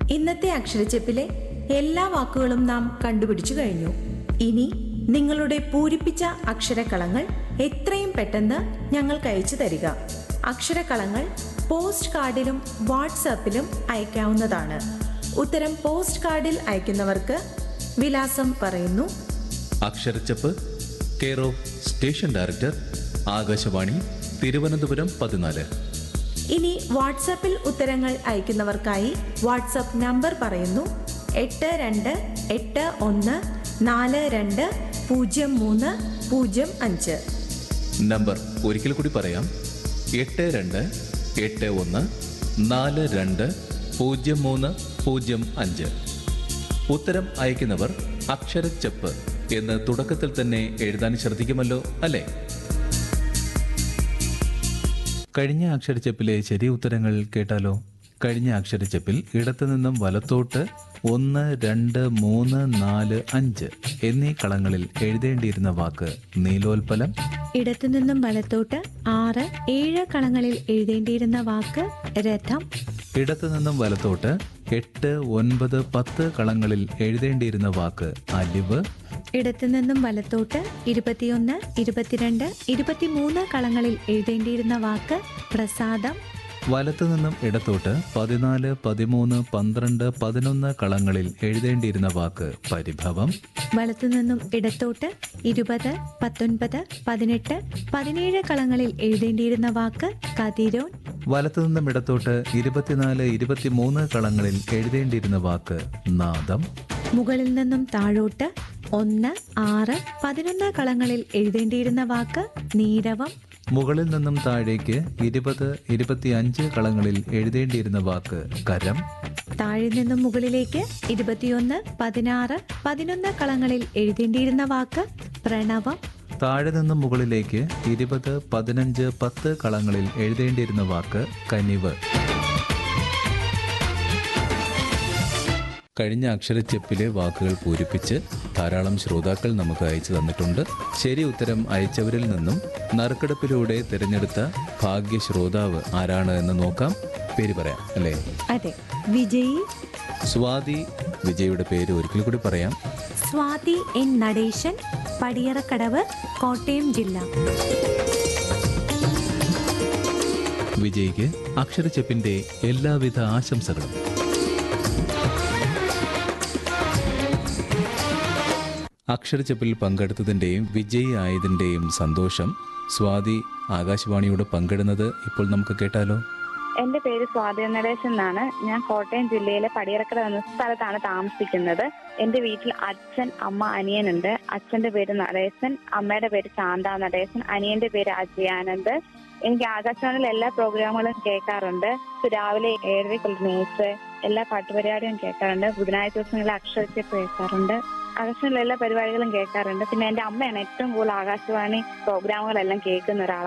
ഇന്നത്തെ അക്ഷരച്ചെപ്പിലെ എല്ലാ വാക്കുകളും നാം കണ്ടുപിടിച്ചു കഴിഞ്ഞു ഇനി നിങ്ങളുടെ പൂരിപ്പിച്ച അക്ഷരക്കളങ്ങൾ എത്രയും പെട്ടെന്ന് ഞങ്ങൾക്ക് അയച്ചു തരിക അക്ഷരക്കളങ്ങൾ പോസ്റ്റ് കാർഡിലും വാട്സാപ്പിലും അയക്കാവുന്നതാണ് ഉത്തരം പോസ്റ്റ് കാർഡിൽ അയക്കുന്നവർക്ക് വിലാസം പറയുന്നു Aksharacheppu care of station director Akashvani Thiruvananthapuram പതിനാല് ഇനി വാട്സാപ്പിൽ ഉത്തരങ്ങൾ അയക്കുന്നവർക്കായി വാട്സാപ്പ് നമ്പർ പറയുന്നു എട്ട് രണ്ട് എട്ട് ഒന്ന് നാല് രണ്ട് പൂജ്യം മൂന്ന് പൂജ്യം അഞ്ച് നമ്പർ ഒരിക്കൽ കൂടി പറയാം എട്ട് രണ്ട് എട്ട് ഒന്ന് നാല് രണ്ട് പൂജ്യം മൂന്ന് പൂജ്യം അഞ്ച് ഉത്തരം അയക്കുന്നവർ അക്ഷരച്ചപ്പ് എന്ന് തുടക്കത്തിൽ തന്നെ എഴുതാൻ ശ്രദ്ധിക്കുമല്ലോ അല്ലേ കഴിഞ്ഞ അക്ഷരച്ചപ്പിലെ ശരി ഉത്തരങ്ങൾ കേട്ടാലോ കഴിഞ്ഞ അക്ഷരച്ചപ്പിൽ ഇടത്തു നിന്നും വലത്തോട്ട് ഒന്ന് രണ്ട് മൂന്ന് നാല് അഞ്ച് എന്നീ കളങ്ങളിൽ എഴുതേണ്ടിയിരുന്ന വാക്ക് നീലോൽപ്പലം ഇടത്തുനിന്നും വലത്തോട്ട് ആറ് ഏഴ് കളങ്ങളിൽ എഴുതേണ്ടിയിരുന്ന വാക്ക് രഥം ഇടത്തു നിന്നും വലത്തോട്ട് എട്ട് ഒൻപത് പത്ത് കളങ്ങളിൽ എഴുതേണ്ടിയിരുന്ന വാക്ക് അലിവ് ഇടത്തുനിന്നും വലത്തോട്ട് ഇരുപത്തിയൊന്ന് ഇരുപത്തിരണ്ട് ഇരുപത്തിമൂന്ന് കളങ്ങളിൽ എഴുതേണ്ടിയിരുന്ന വാക്ക് പ്രസാദം വലത്തു നിന്നും ഇടത്തോട്ട് പതിനാല് പതിമൂന്ന് പന്ത്രണ്ട് പതിനൊന്ന് കളങ്ങളിൽ എഴുതേണ്ടിയിരുന്ന വാക്ക് പരിഭവം വലത്തുനിന്നും ഇടത്തോട്ട് ഇരുപത് പത്തൊൻപത് പതിനെട്ട് പതിനേഴ് കളങ്ങളിൽ എഴുതേണ്ടിയിരുന്ന വാക്ക് കതിരോൻ വലത്തു നിന്നും ഇടത്തോട്ട് ഇരുപത്തിനാല് ഇരുപത്തിമൂന്ന് കളങ്ങളിൽ എഴുതേണ്ടിയിരുന്ന വാക്ക് നാദം മുകളിൽ നിന്നും താഴോട്ട് ഒന്ന് ആറ് പതിനൊന്ന് കളങ്ങളിൽ എഴുതേണ്ടിയിരുന്ന വാക്ക് നീരവം മുകളിൽ നിന്നും താഴേക്ക് ഇരുപത് ഇരുപത്തിയഞ്ച് കളങ്ങളിൽ എഴുതേണ്ടിയിരുന്ന വാക്ക് കരം താഴെ നിന്നും മുകളിലേക്ക് ഇരുപത്തിയൊന്ന് പതിനാറ് പതിനൊന്ന് കളങ്ങളിൽ എഴുതേണ്ടിയിരുന്ന വാക്ക് പ്രണവം താഴെ നിന്നും മുകളിലേക്ക് ഇരുപത് പതിനഞ്ച് പത്ത് കളങ്ങളിൽ എഴുതേണ്ടിയിരുന്ന വാക്ക് കനിവ് കഴിഞ്ഞ അക്ഷരച്ചെപ്പിലെ വാക്കുകൾ പൂരിപ്പിച്ച് ധാരാളം ശ്രോതാക്കൾ നമുക്ക് അയച്ചു തന്നിട്ടുണ്ട് ശരി ഉത്തരം അയച്ചവരിൽ നിന്നും നറുക്കെടുപ്പിലൂടെ തിരഞ്ഞെടുത്ത ഭാഗ്യ ശ്രോതാവ് ആരാണ് എന്ന് നോക്കാം പേര് പറയാം അല്ലേ അതെ വിജയി സ്വാതി വിജയുടെ പേര് ഒരിക്കൽ കൂടി പറയാം സ്വാതി എൻ നടേശൻ പടിയറക്കടവ് കോട്ടയം ജില്ല വിജയ്ക്ക് അക്ഷരച്ചെപ്പിന്റെ എല്ലാവിധ ആശംസകളും അക്ഷരച്ചെപ്പിൽ പങ്കെടുത്തതിൻ്റെയും വിജയി ആയതിൻ്റെയും സന്തോഷം സ്വാതി ആകാശവാണിയോട് പങ്കിടുന്നത് ഇപ്പോൾ നമുക്ക് കേട്ടാലോ എന്റെ പേര് സ്വാതി നടേശൻ എന്നാണ് ഞാൻ കോട്ടയം ജില്ലയിലെ പടിയറക്കട എന്ന സ്ഥലത്താണ് താമസിക്കുന്നത് എന്റെ വീട്ടിൽ അച്ഛൻ അമ്മ അനിയനുണ്ട് അച്ഛന്റെ പേര് നടേശൻ അമ്മയുടെ പേര് ശാന്ത നടേശൻ അനിയന്റെ പേര് അജയാനന്ദ് എനിക്ക് ആകാശവാണിയിൽ എല്ലാ പ്രോഗ്രാമുകളും കേൾക്കാറുണ്ട് രാവിലെ ഏഴരയ്ക്കുള്ള ന്യൂസ് എല്ലാ പാട്ടുപരിപാടിയും കേൾക്കാറുണ്ട് ബുധനാഴ്ച ദിവസങ്ങളിൽ അക്ഷരച്ചെപ്പ് കേൾക്കാറുണ്ട് ആകാശവാണിയിലെ എല്ലാ പരിപാടികളും കേൾക്കാറുണ്ട് പിന്നെ എന്റെ അമ്മയാണ് ഏറ്റവും കൂടുതൽ ആകാശവാണി പ്രോഗ്രാമുകളെല്ലാം കേൾക്കുന്ന ഒരാളാണ്